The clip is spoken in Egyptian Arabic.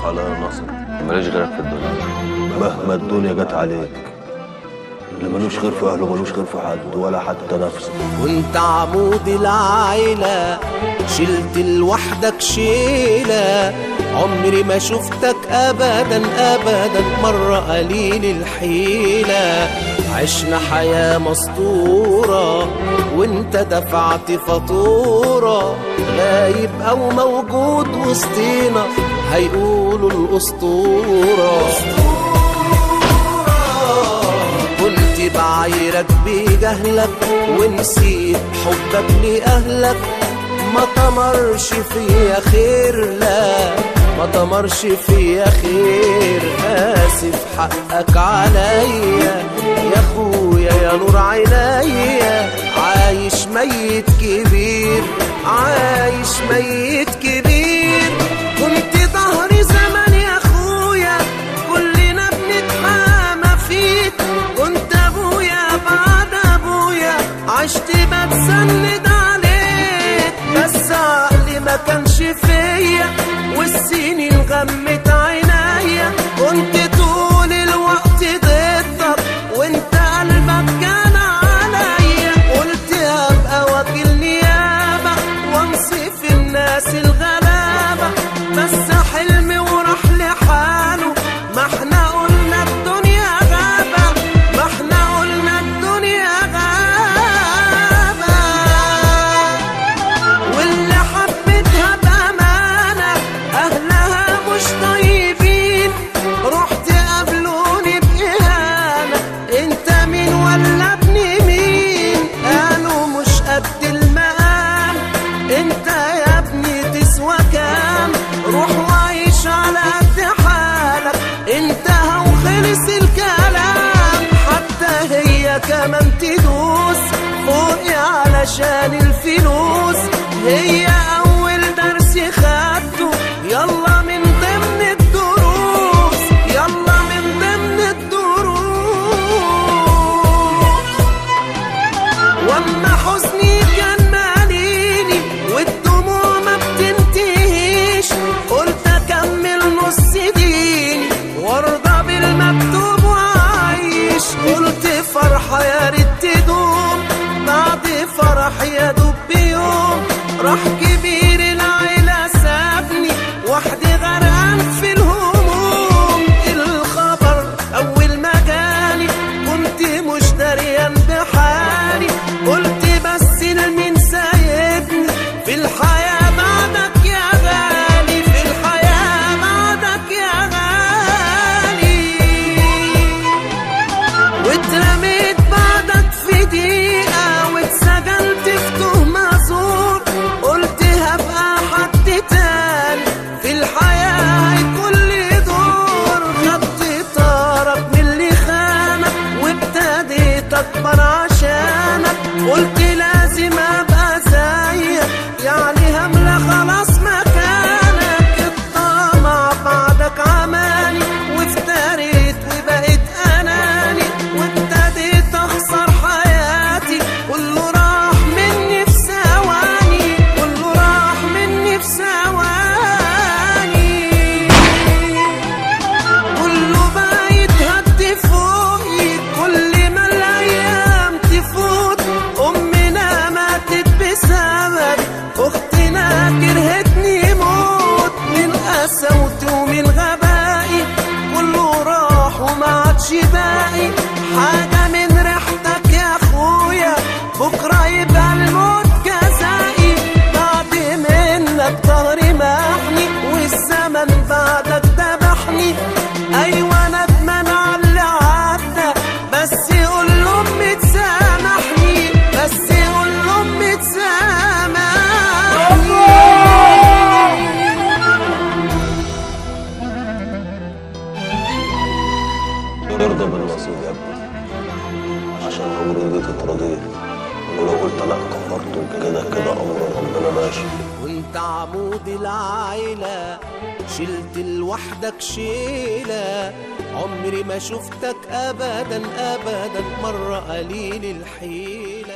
عليا نصر ماليش غيرك في الدنيا مهما الدنيا جت عليك اللي ملوش خير في اهله ملوش خير في حد ولا حتى نفسه وانت عمود العيلة شلت لوحدك شيلة عمري ما شفتك ابدا ابدا مرة قليل الحيلة عشنا حياة مسطورة وانت دفعت فاتورة غايب او موجود وسطينا هيقولوا الاسطورة كنت بعايرك بجهلك ونسيت حبك لأهلك ما تمرش فيا خير لا ما تمرش فيا خير آسف حقك عليا يا أخويا يا نور عينيا عايش ميت كبير عايش ميت كبير كنت ظهري زمان يا أخويا كلنا بنتحامى فيك كنت ابويا بعد ابويا عشت بتسند عليك بس عقلي ما كانش فيا والسنين غمت عينيا كنت طول الوقت ضدك وانت قلبك كان عليا قلت هبقى وكيل نيابة وانصف الناس الغلابة بس حلمي وراح لحاله ما احنا قلنا الدنيا غابة ما احنا قلنا الدنيا غابة واللي حبتها بأمانة أهلها مش طيبين رحت قابلوني بإهانة انت مين ولا ابن مين قالوا مش قد المقام انت يا ابني تسوى كام روح وعيش على قد حالك انتهى وخلص الكلام حتى هي كمان تدوس فوقي علشان الفلوس هي اول درس خدته يلا من ضمن الدروس يلا من ضمن الدروس واما حزني كان ماليني والدموع ما بتنتهيش قلت اكمل نص ديني وارضى بالمكتوب واعيش قلت فرحة يا ريت تدوم بعد فرح يا دوب بيوم راح كبير العيلة سابني وحدي غرقان في الهموم الخبر أول ما جالي كنت مش دريان بحالي قلت بس لمين سايبني في الحياة بعدك يا غالي في الحياة بعدك يا غالي واترميت بعدك في دقيقة واتسجنت في تهمة زور قلت هبقى حد تاني في الحياة هيكون لي دور خدت طارك من اللي خانك وابتديت أكبر عشانك قلت لازم أبقى زيك يعني هملة خلاص مكانك الطمع بعدك عماني وافتريت وبقيت أناني وابتديت أخسر حياتي كله راح مني في ثواني كله راح مني في ثواني كله بقى يتهد فوقي كل ما الايام تفوت امنا ماتت بسبب اختنا كرهتني موت من قسوتي ومن غبائي كله راح وما عادش باقي حاجه من ريحتك يا اخويا بكره يبقى الموت جزائي بعد منك ظهري محني والزمن بعدك ذبحني ايوه ندمان على اللي عدى بس قول لامي تسامحني بس قول لامي تسامحني ارضى بالنصيب يا ابني عشان لو رضيت اترضيت ولو قلت لا كفرت كده كده امر ربنا ماشي وانت عمود العيلة شلت لوحدك شيلة عمري ما شفتك ابدا ابدا مرة قليل الحيلة